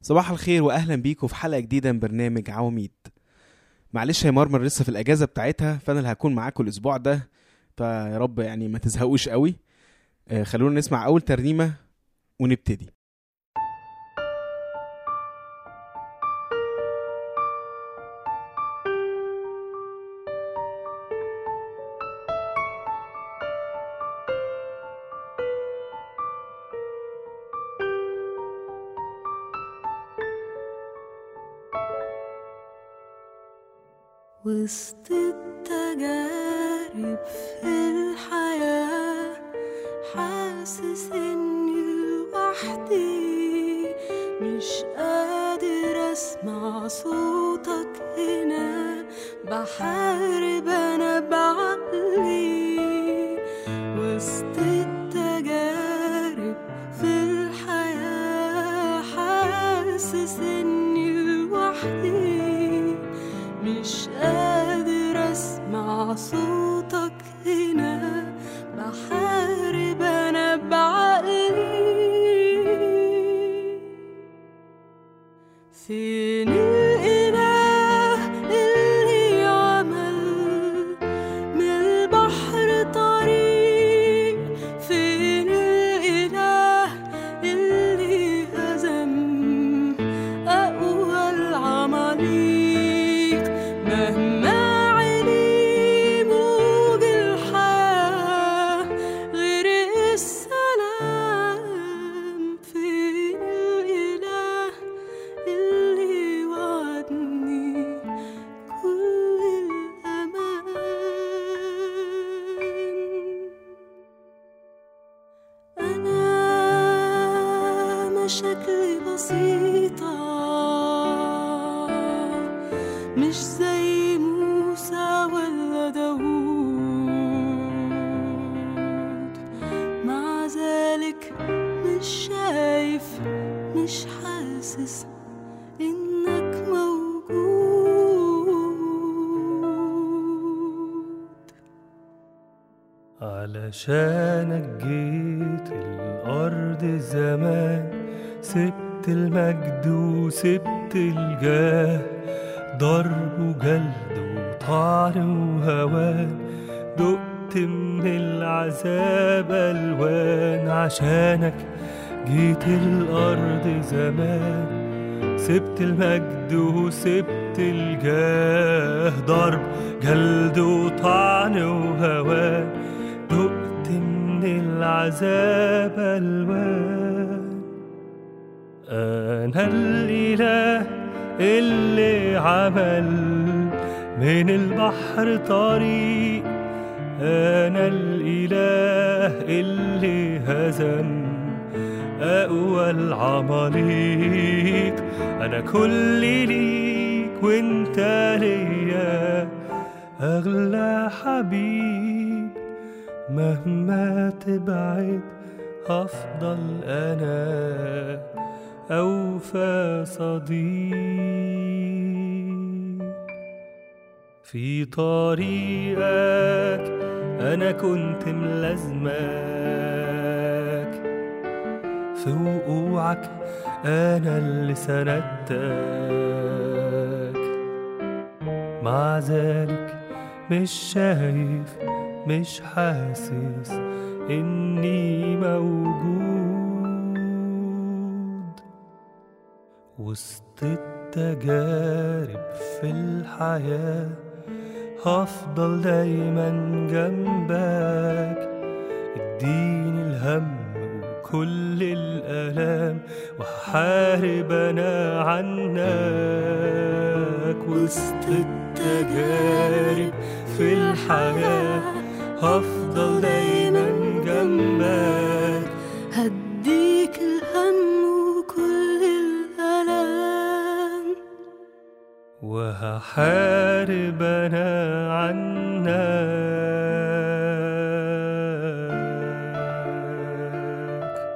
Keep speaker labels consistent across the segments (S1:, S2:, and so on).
S1: صباح الخير واهلا بيكم في حلقه جديده من برنامج عواميد معلش يا مرمر لسه في الاجازه بتاعتها فانا اللي هكون معاكم الاسبوع ده فيا رب يعني ما تزهقوش قوي آه، خلونا نسمع اول ترنيمه ونبتدي
S2: وسط التجارب في الحياة حاسس إني لوحدي مش قادر أسمع صوتك هنا بحارب أنا بعقلي وسط التجارب في الحياة حاسس إني لوحدي مش قادر اسمع صوتك هنا بحارب انا بعقلي فين الاله اللي عمل من البحر طريق فين الاله اللي هزم أقوى العماليق مهما علي موج الحياة غير السلام فين الإله اللي وعدني كل الأمان أنا مشاكلي بسيطة مش زي موسى ولا داوود مع ذلك مش شايف مش حاسس إنك موجود
S3: علشانك جيت الأرض زمان سبت المجد وسبت الجاه ضرب وجلد وطعن وهوان دقت من العذاب ألوان عشانك جيت الأرض زمان سبت المجد وسبت الجاه ضرب جلد وطعن وهوان دقت من العذاب ألوان أنا الإله اللي عمل من البحر طريق أنا الإله اللي هزم أقوى العماليق أنا كل ليك وانت ليا أغلى حبيب مهما تبعد هفضل أنا أوفى صديق في طريقك أنا كنت ملازمك في وقوعك أنا اللي سندتك مع ذلك مش شايف مش حاسس إني موجود وسط التجارب في الحياة هفضل دايما جنبك اديني الهم وكل الآلام وهحارب أنا عنك وسط التجارب في الحياة هفضل دايما جنبك
S2: هديك الهم وكل الألام
S3: وهحارب أنا عنك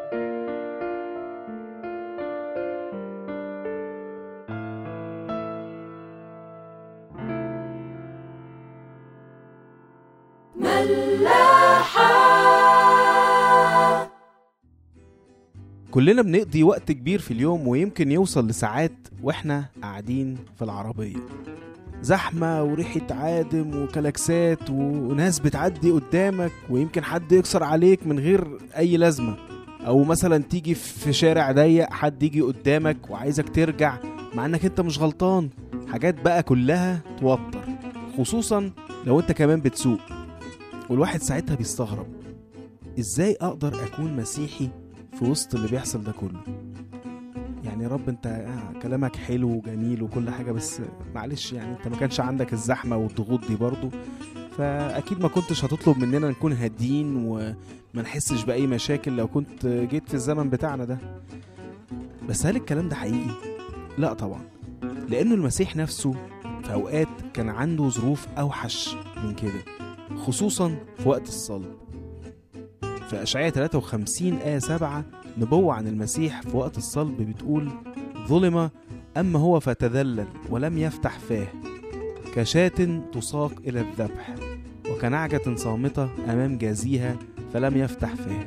S2: ملاحة
S1: كلنا بنقضي وقت كبير في اليوم ويمكن يوصل لساعات واحنا قاعدين في العربية زحمة وريحة عادم وكلاكسات وناس بتعدي قدامك ويمكن حد يكسر عليك من غير أي لازمة أو مثلا تيجي في شارع ضيق حد يجي قدامك وعايزك ترجع مع انك انت مش غلطان حاجات بقى كلها توتر خصوصا لو انت كمان بتسوق والواحد ساعتها بيستغرب ازاي اقدر اكون مسيحي في وسط اللي بيحصل ده كله يعني يا رب انت آه كلامك حلو وجميل وكل حاجه بس معلش يعني انت ما كانش عندك الزحمه والضغوط دي برضو فاكيد ما كنتش هتطلب مننا نكون هاديين وما نحسش باي مشاكل لو كنت جيت في الزمن بتاعنا ده بس هل الكلام ده حقيقي لا طبعا لانه المسيح نفسه في اوقات كان عنده ظروف اوحش من كده خصوصا في وقت الصلب في اشعياء 53 ايه 7 نبوة عن المسيح في وقت الصلب بتقول ظلم اما هو فتذلل ولم يفتح فاه كشاة تساق الى الذبح وكنعجة صامتة امام جازيها فلم يفتح فاه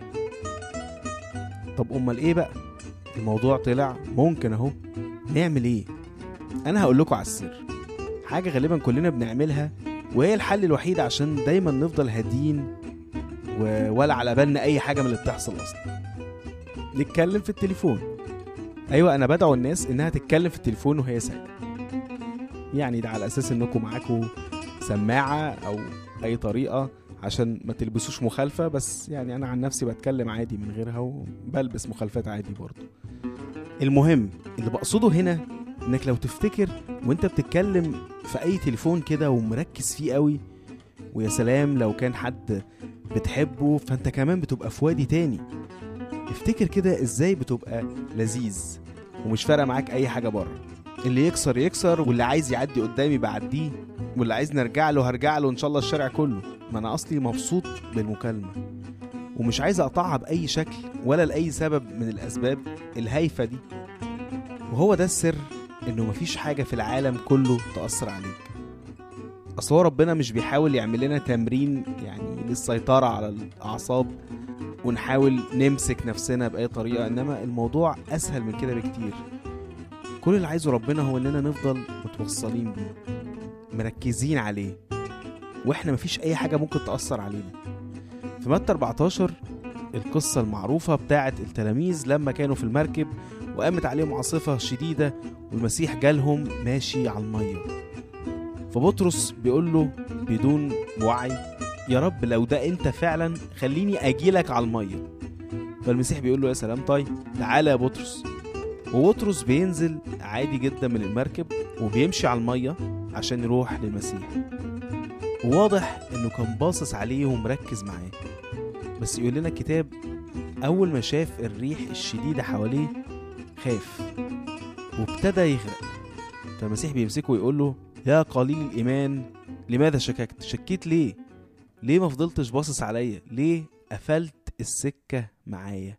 S1: طب امال ايه بقى الموضوع طلع ممكن اهو نعمل ايه انا هقول لكم على السر حاجه غالبا كلنا بنعملها وهي الحل الوحيد عشان دايما نفضل هاديين و... ولا على بالنا اي حاجه من اللي بتحصل اصلا نتكلم في التليفون ايوه انا بدعو الناس انها تتكلم في التليفون وهي ساكته يعني ده على اساس انكم معاكم سماعه او اي طريقه عشان ما تلبسوش مخالفه بس يعني انا عن نفسي بتكلم عادي من غيرها وبلبس مخالفات عادي برضه المهم اللي بقصده هنا انك لو تفتكر وانت بتتكلم في اي تليفون كده ومركز فيه قوي ويا سلام لو كان حد بتحبه فانت كمان بتبقى في وادي تاني افتكر كده ازاي بتبقى لذيذ ومش فارقه معاك اي حاجه بره اللي يكسر يكسر واللي عايز يعدي قدامي بعديه واللي عايز نرجع له هرجع له ان شاء الله الشارع كله ما انا اصلي مبسوط بالمكالمه ومش عايز اقطعها باي شكل ولا لاي سبب من الاسباب الهايفه دي وهو ده السر انه مفيش حاجه في العالم كله تاثر عليك اصل هو ربنا مش بيحاول يعمل لنا تمرين يعني للسيطره على الاعصاب ونحاول نمسك نفسنا باي طريقه انما الموضوع اسهل من كده بكتير كل اللي عايزه ربنا هو اننا نفضل متوصلين بيه مركزين عليه واحنا مفيش اي حاجه ممكن تاثر علينا في متى 14 القصة المعروفة بتاعت التلاميذ لما كانوا في المركب وقامت عليهم عاصفة شديدة والمسيح جالهم ماشي على المية فبطرس بيقول له بدون وعي يا رب لو ده انت فعلا خليني اجيلك على المية فالمسيح بيقول له يا سلام طيب تعالى يا بطرس وبطرس بينزل عادي جدا من المركب وبيمشي على المية عشان يروح للمسيح وواضح انه كان باصص عليه ومركز معاه بس يقول لنا الكتاب اول ما شاف الريح الشديدة حواليه خاف وابتدى يغرق فالمسيح بيمسكه ويقول له يا قليل الايمان لماذا شككت شكيت ليه ليه ما فضلتش باصص عليا ليه قفلت السكة معايا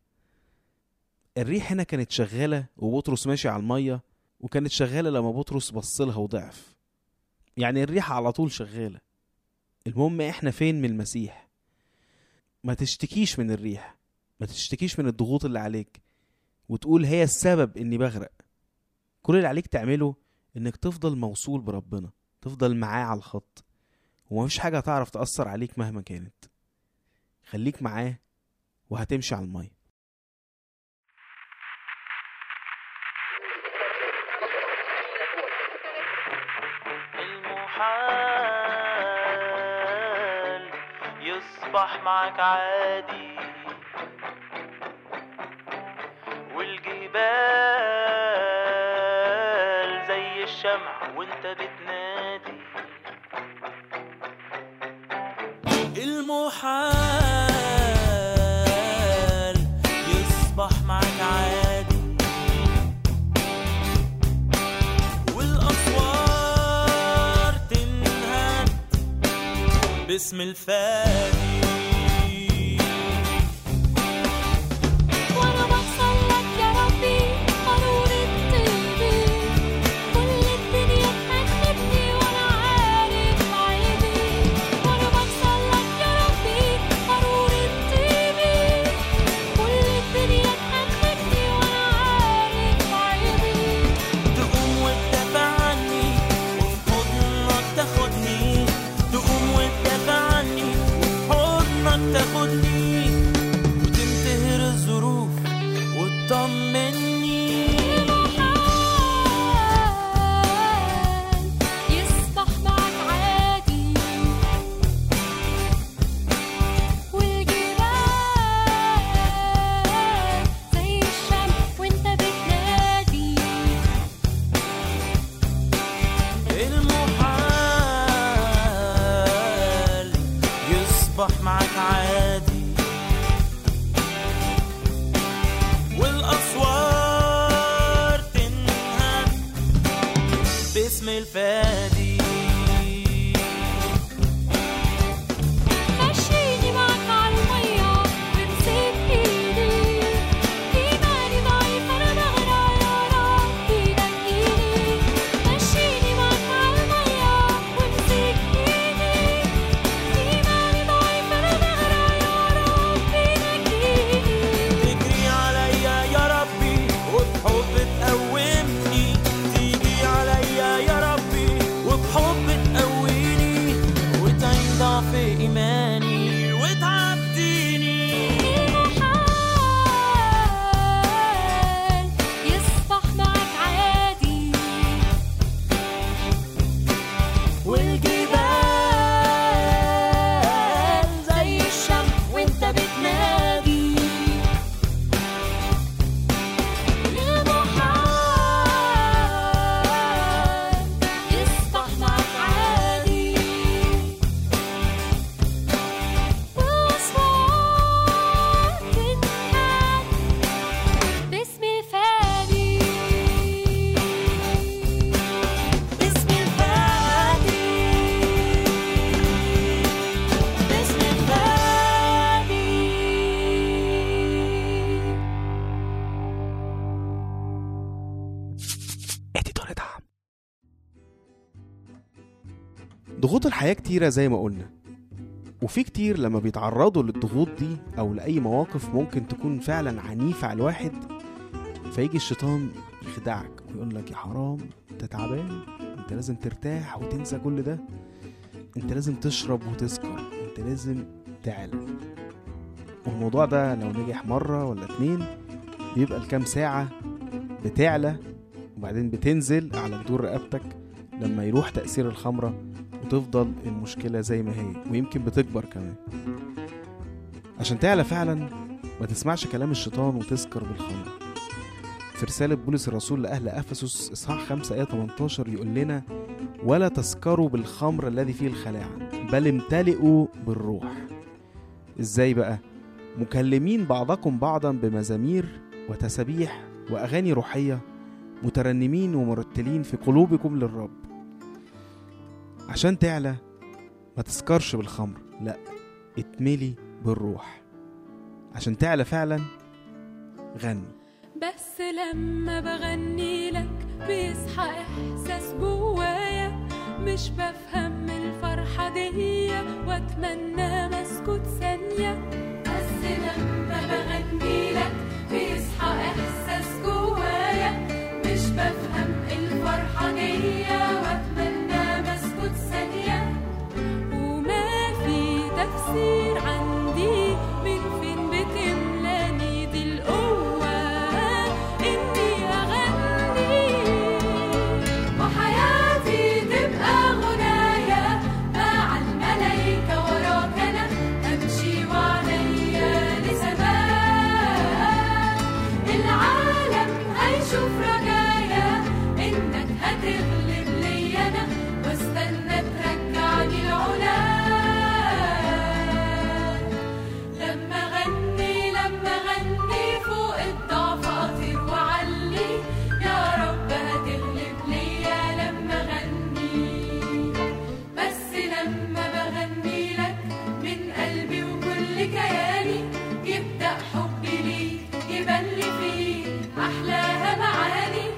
S1: الريح هنا كانت شغالة وبطرس ماشي على المية وكانت شغالة لما بطرس بصلها وضعف يعني الريحة على طول شغالة المهم احنا فين من المسيح ما تشتكيش من الريح ما تشتكيش من الضغوط اللي عليك وتقول هي السبب اني بغرق كل اللي عليك تعمله انك تفضل موصول بربنا تفضل معاه على الخط ومفيش حاجة هتعرف تأثر عليك مهما كانت خليك معاه وهتمشي على المية
S4: المحال يصبح معك عادي والجبال زي الشمع وانت بتنادي المحال يصبح معك عادي والأسوار تنهد باسم الفادي
S2: وانا بوصل لك يا ربي قارورة طيبي كل الدنيا تحبني وانا عارف عيبي وانا بوصل لك يا ربي قارورة طيبي كل الدنيا تحبني
S1: ضغوط الحياة كتيرة زي ما قلنا وفي كتير لما بيتعرضوا للضغوط دي أو لأي مواقف ممكن تكون فعلا عنيفة على الواحد فيجي الشيطان يخدعك ويقول لك يا حرام انت تعبان انت لازم ترتاح وتنسى كل ده انت لازم تشرب وتسكر انت لازم تعلى والموضوع ده لو نجح مرة ولا اتنين بيبقى الكام ساعة بتعلى وبعدين بتنزل على جدور رقبتك لما يروح تأثير الخمرة وتفضل المشكلة زي ما هي ويمكن بتكبر كمان عشان تعلى فعلا ما تسمعش كلام الشيطان وتسكر بالخمر في رسالة بولس الرسول لأهل أفسس إصحاح 5 آية 18 يقول لنا ولا تسكروا بالخمر الذي فيه الخلاعة بل امتلئوا بالروح إزاي بقى؟ مكلمين بعضكم بعضا بمزامير وتسابيح وأغاني روحية مترنمين ومرتلين في قلوبكم للرب عشان تعلى ما تسكرش بالخمر لا اتملي بالروح عشان تعلى فعلا غني
S2: بس لما بغني لك بيصحى احساس جوايا مش بفهم الفرحة دي واتمنى ما اسكت ثانية بس لما بغني لك بيصحى احساس جوايا مش بفهم الفرحة دي واتمنى ما اسكت ثانية وما في تفسير عندي من فين بتملاني دي القوة إني أغني وحياتي تبقى غنايا مع الملايكة وراك أنا أمشي وعليا لسماء العالم هيشوف رجايا إنك هتغلب لي أنا واستنى ترجعني العلا لما غني لما غني فوق الضعف اطير وعلي يا رب هتغلب ليا لما غني بس لما بغني لك من قلبي وكل كياني يبدأ حبي ليك يبان لي فيه أحلاها معاني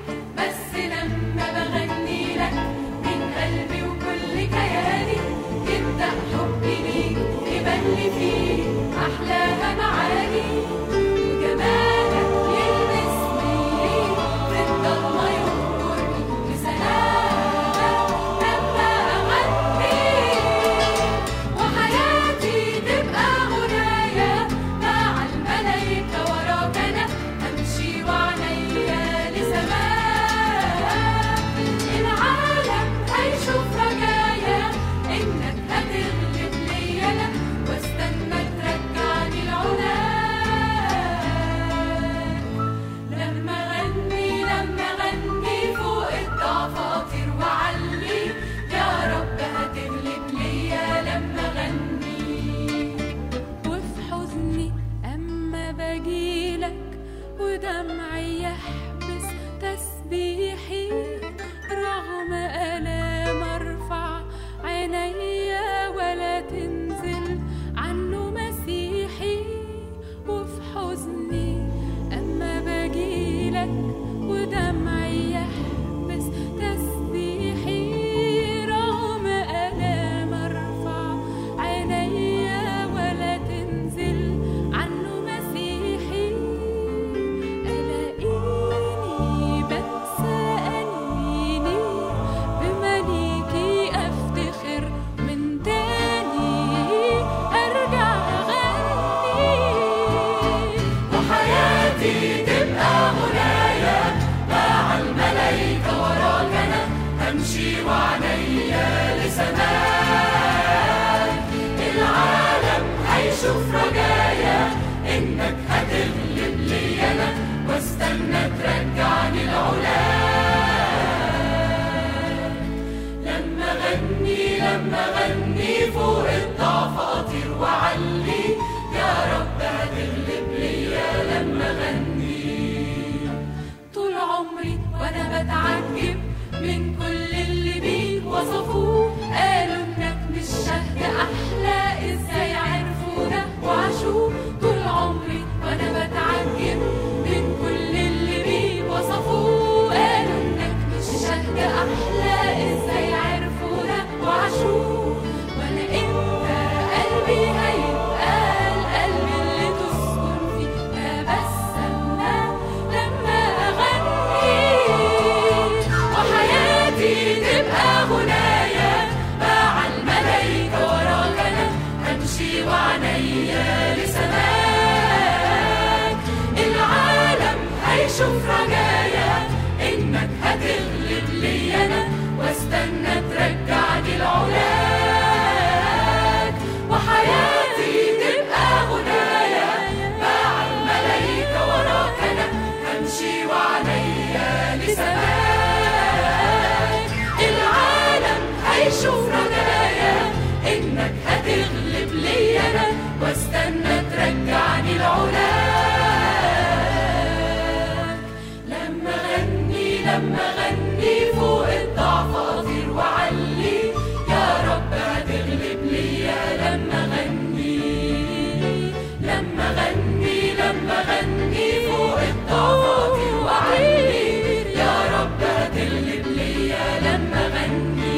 S2: لما غني فوق الضعف اطير وعلي يا رب هتغلب ليا لما غني لما غني لما غني فوق الضعف اطير وعلي يا رب هتغلب ليا لما غني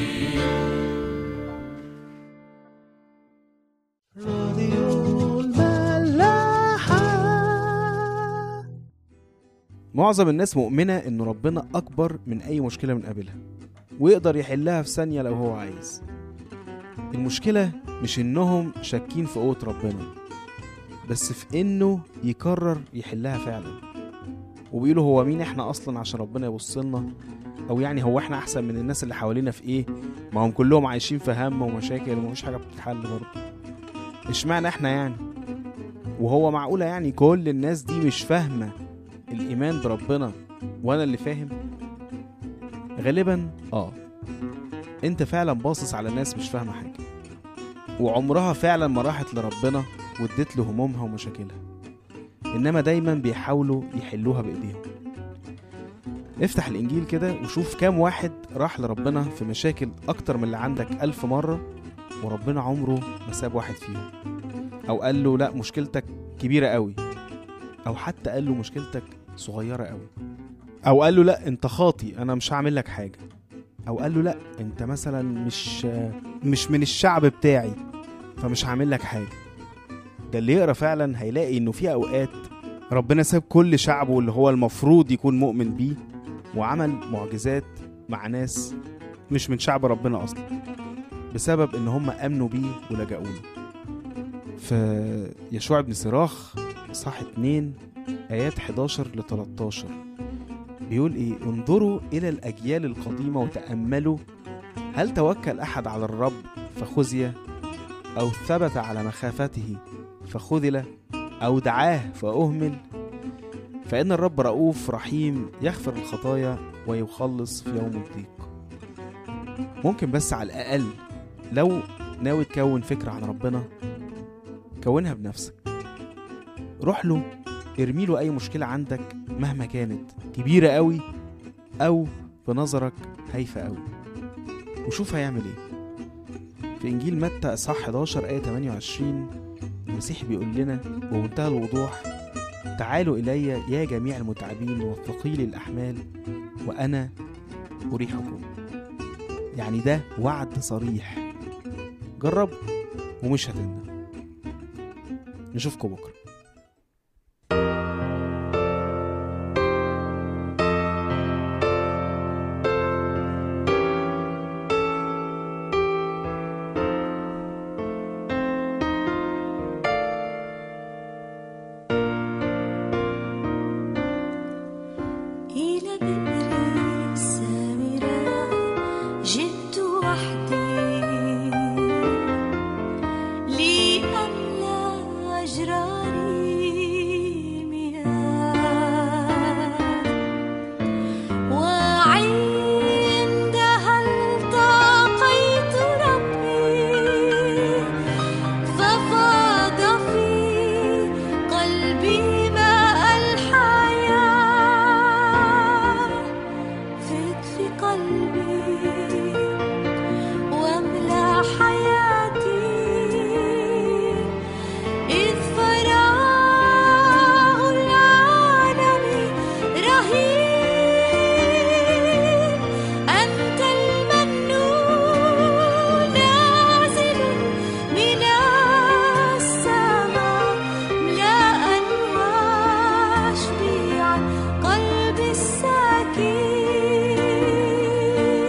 S3: راديو الملاحة
S1: معظم الناس مؤمنة إن ربنا أكبر من أي مشكلة بنقابلها ويقدر يحلها في ثانية لو هو عايز المشكلة مش إنهم شاكين في قوة ربنا بس في إنه يقرر يحلها فعلا وبيقولوا هو مين إحنا أصلا عشان ربنا يبصلنا أو يعني هو إحنا أحسن من الناس اللي حوالينا في إيه ما هم كلهم عايشين في هم ومشاكل ومفيش حاجة بتتحل برضه اشمعنى إحنا يعني وهو معقولة يعني كل الناس دي مش فاهمة الإيمان بربنا وأنا اللي فاهم غالبا آه أنت فعلا باصص على ناس مش فاهمة حاجة وعمرها فعلا ما راحت لربنا واديت له همومها ومشاكلها إنما دايما بيحاولوا يحلوها بإيديهم افتح الإنجيل كده وشوف كام واحد راح لربنا في مشاكل أكتر من اللي عندك ألف مرة وربنا عمره ما ساب واحد فيهم أو قال له لأ مشكلتك كبيرة قوي او حتى قال له مشكلتك صغيره قوي او قال له لا انت خاطي انا مش هعمل لك حاجه او قال له لا انت مثلا مش مش من الشعب بتاعي فمش هعمل لك حاجه ده اللي يقرا فعلا هيلاقي انه في اوقات ربنا ساب كل شعبه اللي هو المفروض يكون مؤمن بيه وعمل معجزات مع ناس مش من شعب ربنا اصلا بسبب ان هم امنوا بيه ولجأوا له في يشوع بن صراخ صح 2 آيات 11 ل 13 بيقول إيه انظروا إلى الأجيال القديمة وتأملوا هل توكل أحد على الرب فخزي أو ثبت على مخافته فخذل أو دعاه فأهمل فإن الرب رؤوف رحيم يغفر الخطايا ويخلص في يوم الضيق ممكن بس على الأقل لو ناوي تكون فكرة عن ربنا كونها بنفسك روح له ارمي له اي مشكله عندك مهما كانت كبيره قوي او بنظرك هايفه قوي وشوف هيعمل ايه في انجيل متى اصحاح 11 ايه 28 المسيح بيقول لنا بمنتهى الوضوح تعالوا الي يا جميع المتعبين والثقيل الاحمال وانا اريحكم يعني ده وعد صريح جرب ومش هتندم نشوفكم بكره
S2: إلى بئر السامرة جئت وحدي لأملأ أجراري مياه وعندها التقيت ربي ففاض في قلبي ماء الحياة فت في قلبي واملأ حياتي إذ فراغ العالم رهيب أنت المنون نازل من السماء ملاء واشبيعا قلبي الساكن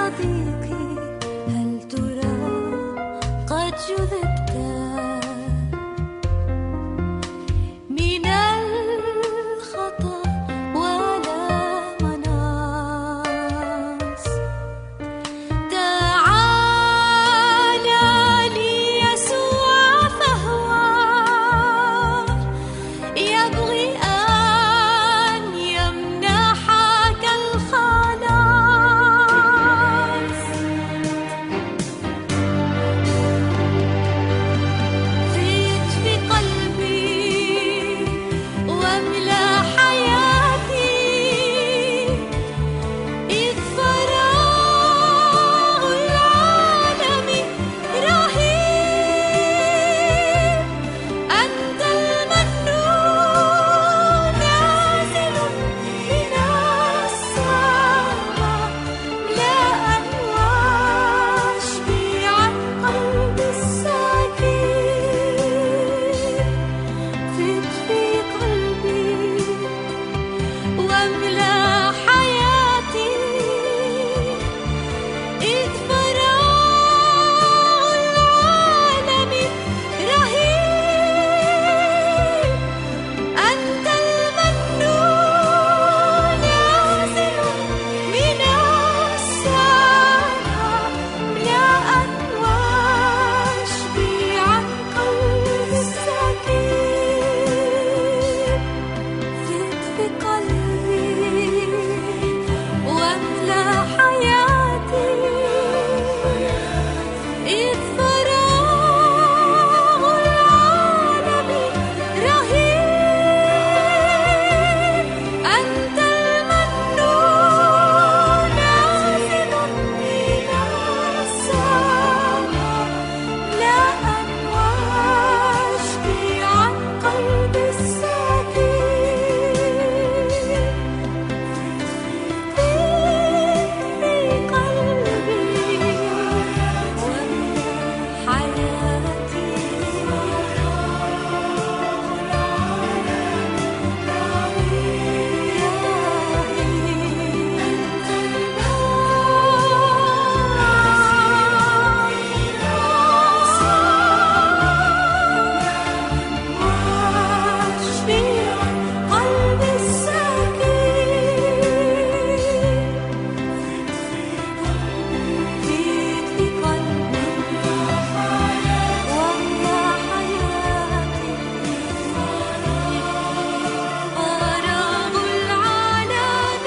S2: صديقي هل ترى قد جذبت من الخطأ ولا مناص تعالى ليسوع فهو يبغي أن يمنحك الخلاص زيد في قلبي واملأ حياتي إذ فراغ العالم رهيب أنت المنون نازل من السماء لا واشفي عن قلبي السكين زد في قلبي واملأ حياتي إذ فراغ العالم رهيب أنت المنون نازل من السماء لا واشفي عن قلبي السكين زد في قلبي واملأ حياتي إذ فراغ العالم رهيب أنت المنون نازل من السماء لا واشفي عن قلبي السكين في قلبي واملأ حياتي واشفي قلبي السكين زيد في قلبي واملأ حياتي فراغ العالم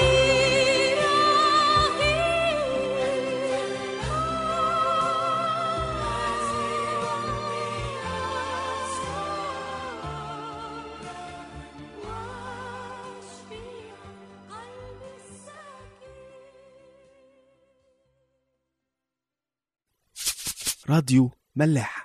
S2: واشفي قلبي السكين
S1: راديو ملاح